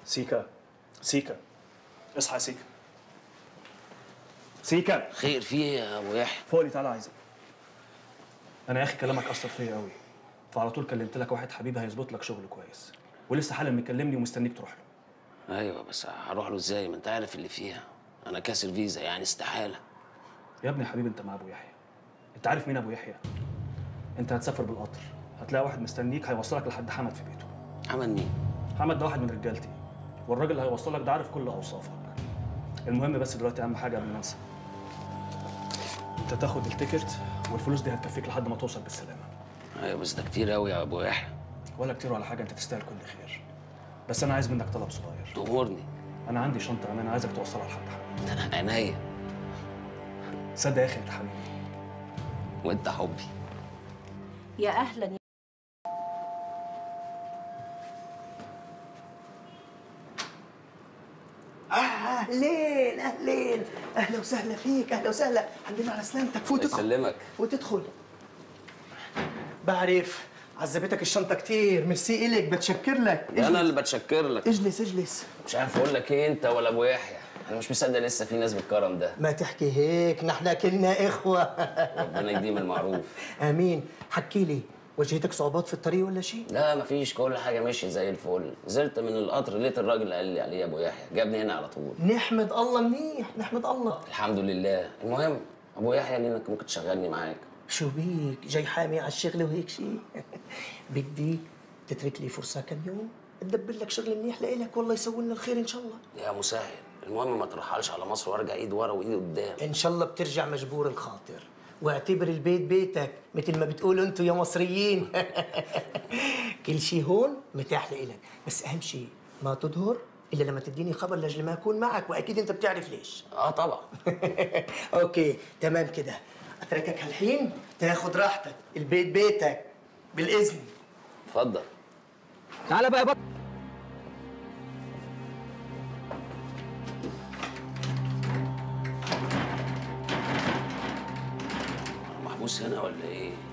سيكا سيكا اصحى يا سيكا سيكا خير في ايه يا ابو يحيى فوقلي تعالى عايزك انا يا اخي كلامك اثر فيا قوي فعلى طول كلمت لك واحد حبيبي هيظبط لك شغل كويس ولسه حالا مكلمني ومستنيك تروح له ايوه بس هروح له ازاي ما انت عارف اللي فيها انا كاسر فيزا يعني استحاله يا ابني يا حبيبي انت مع ابو يحيى انت عارف مين ابو يحيى انت هتسافر بالقطر هتلاقي واحد مستنيك هيوصلك لحد حمد في بيته حمد مين حمد ده واحد من رجالتي والراجل اللي هيوصلك ده عارف كل اوصافك المهم بس دلوقتي اهم حاجه قبل ما انسى انت تاخد التيكت والفلوس دي هتكفيك لحد ما توصل بالسلامه ايوه بس ده كتير قوي يا ابو يحيى ولا كتير ولا حاجه انت تستاهل كل خير بس انا عايز منك طلب صغير تأمرني انا عندي شنطه انا عايزك توصلها لحد حمد عينيا صدق يا اخي انت حبيبي وانت حبي يا اهلا يا اهلين اهلين اهلا وسهلا فيك اهلا وسهلا الحمد لله على سلامتك فوت ادخل يسلمك فوت ادخل بعرف عذبتك الشنطه كتير ميرسي الك بتشكر لك ده انا اللي بتشكر لك اجلس اجلس مش عارف اقول لك ايه انت ولا ابو يحيى انا مش مصدق لسه في ناس بالكرم ده ما تحكي هيك نحن كلنا اخوه ربنا يديم المعروف امين حكي لي واجهتك صعوبات في الطريق ولا شيء لا مفيش كل حاجه ماشيه زي الفل نزلت من القطر لقيت الراجل اللي قال لي عليه ابو يحيى جابني هنا على طول نحمد الله منيح نحمد الله الحمد لله المهم ابو يحيى قال لي انك ممكن تشغلني معاك شو بيك جاي حامي على الشغل وهيك شيء بدي تترك لي فرصه كم يوم تدبر لك شغل منيح لإلك والله يسوي لنا الخير ان شاء الله يا مسهل المهم ما ترحلش على مصر وارجع ايد ورا وايد قدام ان شاء الله بترجع مجبور الخاطر واعتبر البيت بيتك مثل ما بتقولوا انتم يا مصريين كل شيء هون متاح لإلك بس اهم شيء ما تظهر الا لما تديني خبر لاجل ما اكون معك واكيد انت بتعرف ليش اه طبعا اوكي تمام كده اتركك هالحين تاخد راحتك البيت بيتك بالاذن اتفضل تعالى بقى يا بطل محبوس هنا ولا ايه